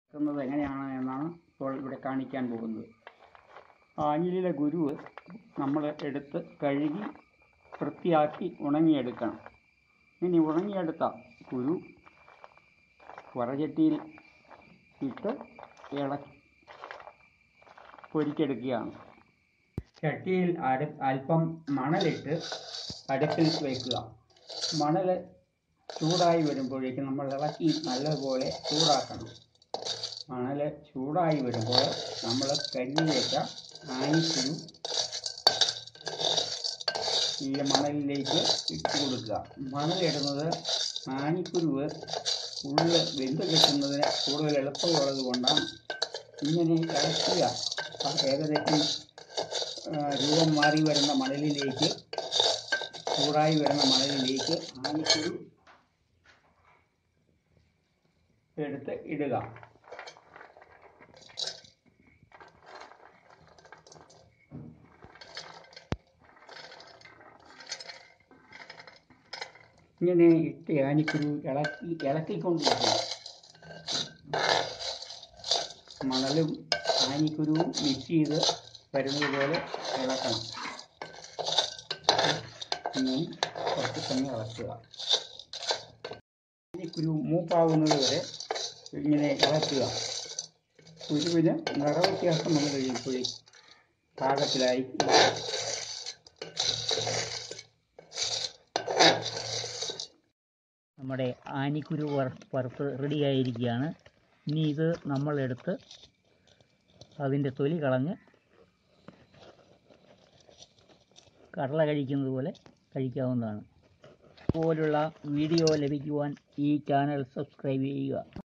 ക്കുന്നത് എങ്ങനെയാണ് എന്നാണ് ഇപ്പോൾ ഇവിടെ കാണിക്കാൻ പോകുന്നത് ആഞ്ഞിലിയിലെ കുരുവ് നമ്മൾ എടുത്ത് കഴുകി വൃത്തിയാക്കി ഉണങ്ങിയെടുക്കണം ഇനി ഉണങ്ങിയെടുത്ത കുരു വറചട്ടിയിൽ ഇട്ട് ഇളക്കി പൊരിച്ചെടുക്കുകയാണ് ചട്ടിയിൽ അര അല്പം മണലിട്ട് അടുപ്പിൽ വയ്ക്കുക മണൽ ചൂടായി വരുമ്പോഴേക്കും നമ്മൾ ഇളക്കി നല്ലതുപോലെ ചൂടാക്കണം മണൽ ചൂടായി വരുമ്പോൾ നമ്മൾ കരുതി വെച്ച ആനിക്കുരു ഈ മണലിലേക്ക് ഇട്ട് കൊടുക്കുക മണലിടുന്നത് ആനിക്കുരുവ് ഉള്ളിൽ വെന്ത് കിട്ടുന്നതിന് കൂടുതൽ എളുപ്പമുള്ളത് കൊണ്ടാണ് ഇങ്ങനെ ഇളക്കുക ആ ഏകദേശം ആ, രൂപം മാറി വരുന്ന മണലിലേക്ക് ചൂടായി വരുന്ന മണലിലേക്ക് ആനിക്കുരു എടുത്ത് ഇടുക ഇങ്ങനെ ഇട്ട് ആനിക്കുരു ഇളക്കി ഇളക്കിക്കൊണ്ടിരിക്കുക മണലും ആനിക്കുരുവും മിക്സ് ചെയ്ത് വരുന്നത് പോലെ ഇളക്കണം ഇങ്ങനെ കുറച്ച് സമയം ഇളക്കുക ആനിക്കുരു മൂപ്പാവുന്നത് വരെ ഇങ്ങനെ ഇളക്കുക കുരുവിന് നിറവ്യത്യാസം വന്നു കഴിയുമ്പോഴേ പാകത്തിലായി നമ്മുടെ ആനിക്കുരു വറ വറുത്ത് റെഡിയായിരിക്കുകയാണ് ഇനി ഇത് നമ്മളെടുത്ത് അതിൻ്റെ തൊലി കളഞ്ഞ് കടല കഴിക്കുന്നത് പോലെ കഴിക്കാവുന്നതാണ് ഇതുപോലുള്ള വീഡിയോ ലഭിക്കുവാൻ ഈ ചാനൽ സബ്സ്ക്രൈബ് ചെയ്യുക